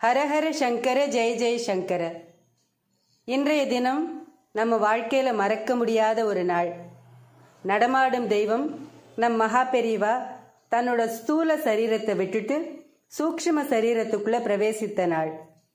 ஹரஹர சங்கர ஜெய ஜெய சங்கர இன்றைய தினம் நம்ம வாழ்க்கையில மறக்க முடியாத ஒரு நாள் நடமாடும் தெய்வம் நம் மகா பெரியவா தன்னோட ஸ்தூல சரீரத்தை விட்டுட்டு சூக்ஷ்ம சரீரத்துக்குள்ள பிரவேசித்த நாள்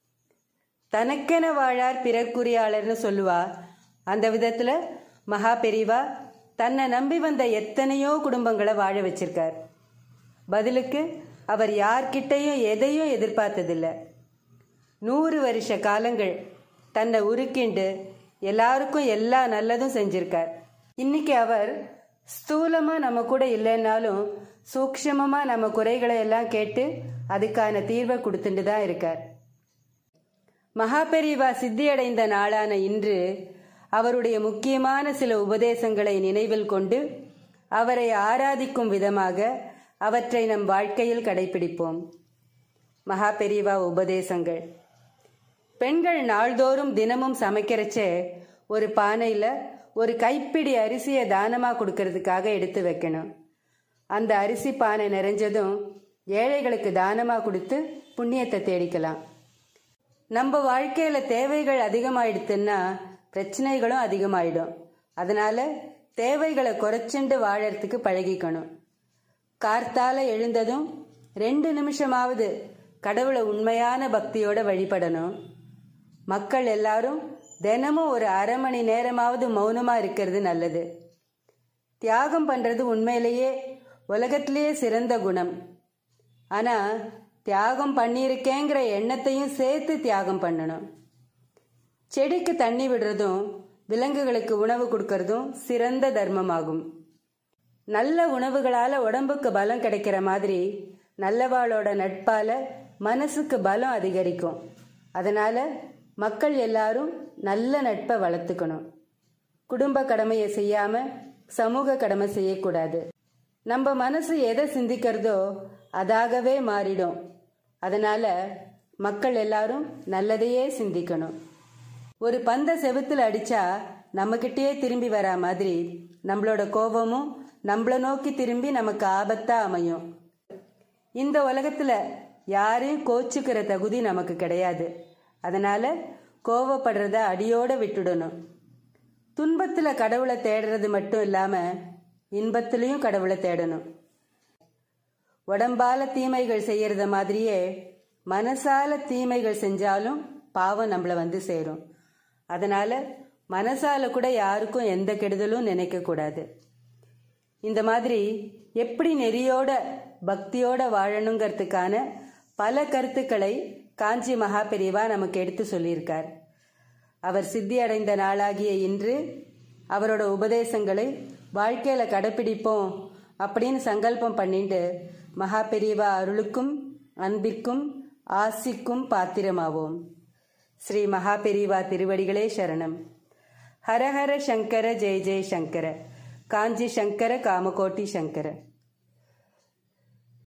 தனக்கென வாழார் பிறக்குரியாளர்னு சொல்லுவா அந்த விதத்துல மகா பெரியவா தன்னை நம்பி வந்த எத்தனையோ குடும்பங்களை வாழ வச்சிருக்கார் பதிலுக்கு அவர் யார்கிட்டையும் எதையும் எதிர்பார்த்ததில்லை நூறு வருஷ காலங்கள் தன்னை உருக்கிண்டு எல்லாருக்கும் எல்லா நல்லதும் செஞ்சிருக்கார் இன்னைக்கு அவர் ஸ்தூலமா நம்ம கூட இல்லைன்னாலும் சூக்ஷமமா நம்ம குறைகளை எல்லாம் கேட்டு அதுக்கான தீர்வை கொடுத்துட்டு தான் இருக்கார் மகாபெரிவா சித்தியடைந்த நாளான இன்று அவருடைய முக்கியமான சில உபதேசங்களை நினைவில் கொண்டு அவரை ஆராதிக்கும் விதமாக அவற்றை நம் வாழ்க்கையில் கடைபிடிப்போம் மகாபெரிவா உபதேசங்கள் பெண்கள் நாள்தோறும் தினமும் சமைக்கிறச்சே ஒரு பானையில் ஒரு கைப்பிடி அரிசியை தானமாக கொடுக்கறதுக்காக எடுத்து வைக்கணும் அந்த அரிசி பானை நிறைஞ்சதும் ஏழைகளுக்கு தானமாக கொடுத்து புண்ணியத்தை தேடிக்கலாம் நம்ம வாழ்க்கையில் தேவைகள் அதிகமாயிடுத்துன்னா பிரச்சனைகளும் அதிகமாயிடும் அதனால தேவைகளை குறைச்சுண்டு வாழறதுக்கு பழகிக்கணும் கார்த்தால எழுந்ததும் ரெண்டு நிமிஷமாவது கடவுளை உண்மையான பக்தியோட வழிபடணும் மக்கள் எல்லாரும் தினமும் ஒரு அரை மணி நேரமாவது மௌனமா இருக்கிறது நல்லது தியாகம் பண்றது உண்மையிலேயே உலகத்திலேயே சிறந்த குணம் ஆனா தியாகம் பண்ணியிருக்கேங்கிற எண்ணத்தையும் சேர்த்து தியாகம் பண்ணணும் செடிக்கு தண்ணி விடுறதும் விலங்குகளுக்கு உணவு கொடுக்கறதும் சிறந்த தர்மமாகும் நல்ல உணவுகளால உடம்புக்கு பலம் கிடைக்கிற மாதிரி நல்லவாளோட நட்பால மனசுக்கு பலம் அதிகரிக்கும் அதனால மக்கள் எல்லாரும் நல்ல நட்பை வளர்த்துக்கணும் குடும்ப கடமையை செய்யாம சமூக கடமை செய்யக்கூடாது நம்ம மனசு எதை சிந்திக்கிறதோ அதாகவே மாறிடும் அதனால மக்கள் எல்லாரும் நல்லதையே சிந்திக்கணும் ஒரு பந்த செவுத்துல அடிச்சா நம்மகிட்டயே திரும்பி வரா மாதிரி நம்மளோட கோபமும் நம்மள நோக்கி திரும்பி நமக்கு ஆபத்தா அமையும் இந்த உலகத்துல யாரையும் கோச்சுக்கிற தகுதி நமக்கு கிடையாது அதனால கோவப்படுறத அடியோட விட்டுடணும் துன்பத்துல கடவுளை தேடுறது மட்டும் இல்லாம இன்பத்திலையும் கடவுளை தேடணும் உடம்பால தீமைகள் செய்யறத மாதிரியே மனசால தீமைகள் செஞ்சாலும் பாவம் நம்மள வந்து சேரும் அதனால மனசால கூட யாருக்கும் எந்த கெடுதலும் நினைக்க கூடாது இந்த மாதிரி எப்படி நெறியோட பக்தியோட வாழணுங்கிறதுக்கான பல கருத்துக்களை காஞ்சி மகா பெரியவா நமக்கு எடுத்து சொல்லியிருக்கார் அவர் சித்தி அடைந்த நாளாகிய இன்று அவரோட உபதேசங்களை வாழ்க்கையில கடைப்பிடிப்போம் அப்படின்னு சங்கல்பம் பண்ணிட்டு மகா பெரியவா அருளுக்கும் அன்பிற்கும் ஆசிக்கும் பாத்திரமாவோம் ஸ்ரீ மகா பெரியவா திருவடிகளே சரணம் ஹரஹர சங்கர ஜெய ஜெய சங்கர காஞ்சி சங்கர காமகோட்டி சங்கர